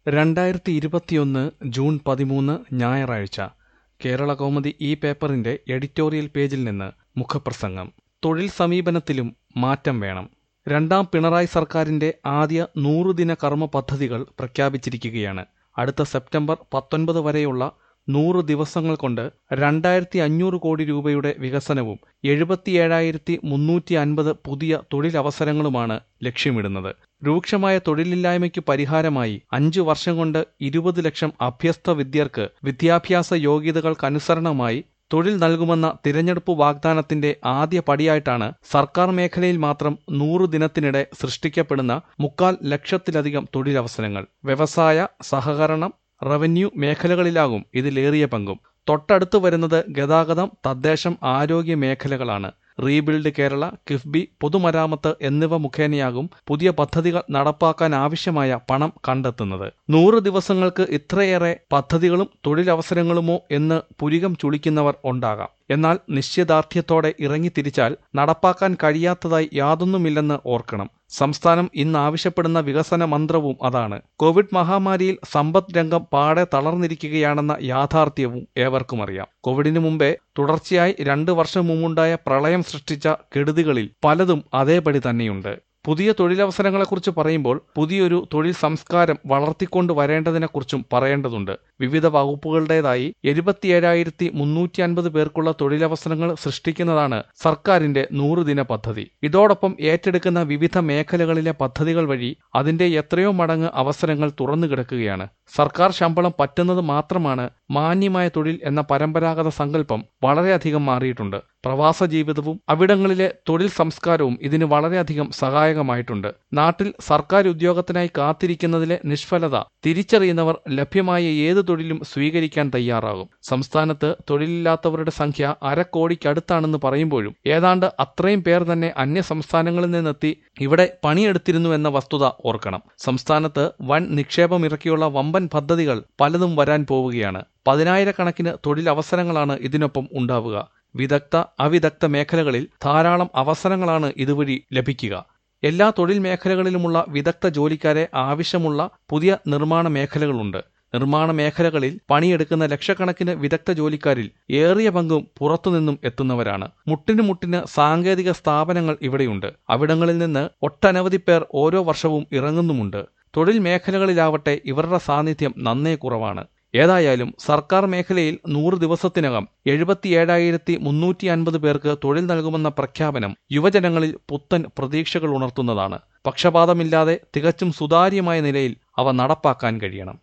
രണ്ടായിരത്തി ഇരുപത്തിയൊന്ന് ജൂൺ പതിമൂന്ന് ഞായറാഴ്ച കേരള കൗമുദി ഈ പേപ്പറിന്റെ എഡിറ്റോറിയൽ പേജിൽ നിന്ന് മുഖപ്രസംഗം തൊഴിൽ സമീപനത്തിലും മാറ്റം വേണം രണ്ടാം പിണറായി സർക്കാരിന്റെ ആദ്യ നൂറുദിന കർമ്മ പദ്ധതികൾ പ്രഖ്യാപിച്ചിരിക്കുകയാണ് അടുത്ത സെപ്റ്റംബർ പത്തൊൻപത് വരെയുള്ള നൂറ് ദിവസങ്ങൾ കൊണ്ട് രണ്ടായിരത്തി അഞ്ഞൂറ് കോടി രൂപയുടെ വികസനവും എഴുപത്തിയേഴായിരത്തി മുന്നൂറ്റി അൻപത് പുതിയ തൊഴിലവസരങ്ങളുമാണ് ലക്ഷ്യമിടുന്നത് രൂക്ഷമായ തൊഴിലില്ലായ്മയ്ക്ക് പരിഹാരമായി അഞ്ചു വർഷം കൊണ്ട് ഇരുപത് ലക്ഷം അഭ്യസ്ത വിദ്യർക്ക് വിദ്യാഭ്യാസ യോഗ്യതകൾക്കനുസരണമായി തൊഴിൽ നൽകുമെന്ന തിരഞ്ഞെടുപ്പ് വാഗ്ദാനത്തിന്റെ ആദ്യ പടിയായിട്ടാണ് സർക്കാർ മേഖലയിൽ മാത്രം നൂറ് ദിനത്തിനിടെ സൃഷ്ടിക്കപ്പെടുന്ന മുക്കാൽ ലക്ഷത്തിലധികം തൊഴിലവസരങ്ങൾ വ്യവസായ സഹകരണം റവന്യൂ മേഖലകളിലാകും ഇതിലേറിയ പങ്കും തൊട്ടടുത്ത് വരുന്നത് ഗതാഗതം തദ്ദേശം ആരോഗ്യ മേഖലകളാണ് റീബിൽഡ് കേരള കിഫ്ബി പൊതുമരാമത്ത് എന്നിവ മുഖേനയാകും പുതിയ പദ്ധതികൾ നടപ്പാക്കാൻ ആവശ്യമായ പണം കണ്ടെത്തുന്നത് നൂറ് ദിവസങ്ങൾക്ക് ഇത്രയേറെ പദ്ധതികളും തൊഴിലവസരങ്ങളുമോ എന്ന് പുരികം ചുളിക്കുന്നവർ ഉണ്ടാകാം എന്നാൽ നിശ്ചയദാർഢ്യത്തോടെ ഇറങ്ങിത്തിരിച്ചാൽ നടപ്പാക്കാൻ കഴിയാത്തതായി യാതൊന്നുമില്ലെന്ന് ഓർക്കണം സംസ്ഥാനം ഇന്ന് ആവശ്യപ്പെടുന്ന വികസന മന്ത്രവും അതാണ് കോവിഡ് മഹാമാരിയിൽ സമ്പദ് രംഗം പാടെ തളർന്നിരിക്കുകയാണെന്ന യാഥാർത്ഥ്യവും ഏവർക്കും അറിയാം കോവിഡിന് മുമ്പേ തുടർച്ചയായി രണ്ടു വർഷം മുമ്പുണ്ടായ പ്രളയം സൃഷ്ടിച്ച കെടുതികളിൽ പലതും അതേപടി തന്നെയുണ്ട് പുതിയ തൊഴിലവസരങ്ങളെക്കുറിച്ച് പറയുമ്പോൾ പുതിയൊരു തൊഴിൽ സംസ്കാരം വളർത്തിക്കൊണ്ട് വരേണ്ടതിനെക്കുറിച്ചും പറയേണ്ടതുണ്ട് വിവിധ വകുപ്പുകളുടേതായി എഴുപത്തിയേഴായിരത്തി മുന്നൂറ്റി അൻപത് പേർക്കുള്ള തൊഴിലവസരങ്ങൾ സൃഷ്ടിക്കുന്നതാണ് സർക്കാരിന്റെ നൂറുദിന പദ്ധതി ഇതോടൊപ്പം ഏറ്റെടുക്കുന്ന വിവിധ മേഖലകളിലെ പദ്ധതികൾ വഴി അതിന്റെ എത്രയോ മടങ്ങ് അവസരങ്ങൾ തുറന്നു കിടക്കുകയാണ് സർക്കാർ ശമ്പളം പറ്റുന്നത് മാത്രമാണ് മാന്യമായ തൊഴിൽ എന്ന പരമ്പരാഗത സങ്കല്പം വളരെയധികം മാറിയിട്ടുണ്ട് പ്രവാസ ജീവിതവും അവിടങ്ങളിലെ തൊഴിൽ സംസ്കാരവും ഇതിന് വളരെയധികം സഹായകമായിട്ടുണ്ട് നാട്ടിൽ സർക്കാർ ഉദ്യോഗത്തിനായി കാത്തിരിക്കുന്നതിലെ നിഷ്ഫലത തിരിച്ചറിയുന്നവർ ലഭ്യമായ ഏത് തൊഴിലും സ്വീകരിക്കാൻ തയ്യാറാകും സംസ്ഥാനത്ത് തൊഴിലില്ലാത്തവരുടെ സംഖ്യ അരക്കോടിക്കടുത്താണെന്ന് പറയുമ്പോഴും ഏതാണ്ട് അത്രയും പേർ തന്നെ അന്യ സംസ്ഥാനങ്ങളിൽ നിന്നെത്തി ഇവിടെ പണിയെടുത്തിരുന്നു എന്ന വസ്തുത ഓർക്കണം സംസ്ഥാനത്ത് വൻ നിക്ഷേപമിറക്കിയുള്ള വമ്പൻ പദ്ധതികൾ പലതും വരാൻ പോവുകയാണ് പതിനായിരക്കണക്കിന് തൊഴിലവസരങ്ങളാണ് ഇതിനൊപ്പം ഉണ്ടാവുക വിദഗ്ധ അവിദഗ്ധ മേഖലകളിൽ ധാരാളം അവസരങ്ങളാണ് ഇതുവഴി ലഭിക്കുക എല്ലാ തൊഴിൽ മേഖലകളിലുമുള്ള വിദഗ്ധ ജോലിക്കാരെ ആവശ്യമുള്ള പുതിയ നിർമ്മാണ മേഖലകളുണ്ട് നിർമ്മാണ മേഖലകളിൽ പണിയെടുക്കുന്ന ലക്ഷക്കണക്കിന് വിദഗ്ധ ജോലിക്കാരിൽ ഏറിയ പങ്കും പുറത്തുനിന്നും എത്തുന്നവരാണ് മുട്ടിന് മുട്ടിന് സാങ്കേതിക സ്ഥാപനങ്ങൾ ഇവിടെയുണ്ട് അവിടങ്ങളിൽ നിന്ന് ഒട്ടനവധി പേർ ഓരോ വർഷവും ഇറങ്ങുന്നുമുണ്ട് തൊഴിൽ മേഖലകളിലാവട്ടെ ഇവരുടെ സാന്നിധ്യം നന്നേ കുറവാണ് ഏതായാലും സർക്കാർ മേഖലയിൽ നൂറ് ദിവസത്തിനകം എഴുപത്തിയേഴായിരത്തി മുന്നൂറ്റി അൻപത് പേർക്ക് തൊഴിൽ നൽകുമെന്ന പ്രഖ്യാപനം യുവജനങ്ങളിൽ പുത്തൻ പ്രതീക്ഷകൾ ഉണർത്തുന്നതാണ് പക്ഷപാതമില്ലാതെ തികച്ചും സുതാര്യമായ നിലയിൽ അവ നടപ്പാക്കാൻ കഴിയണം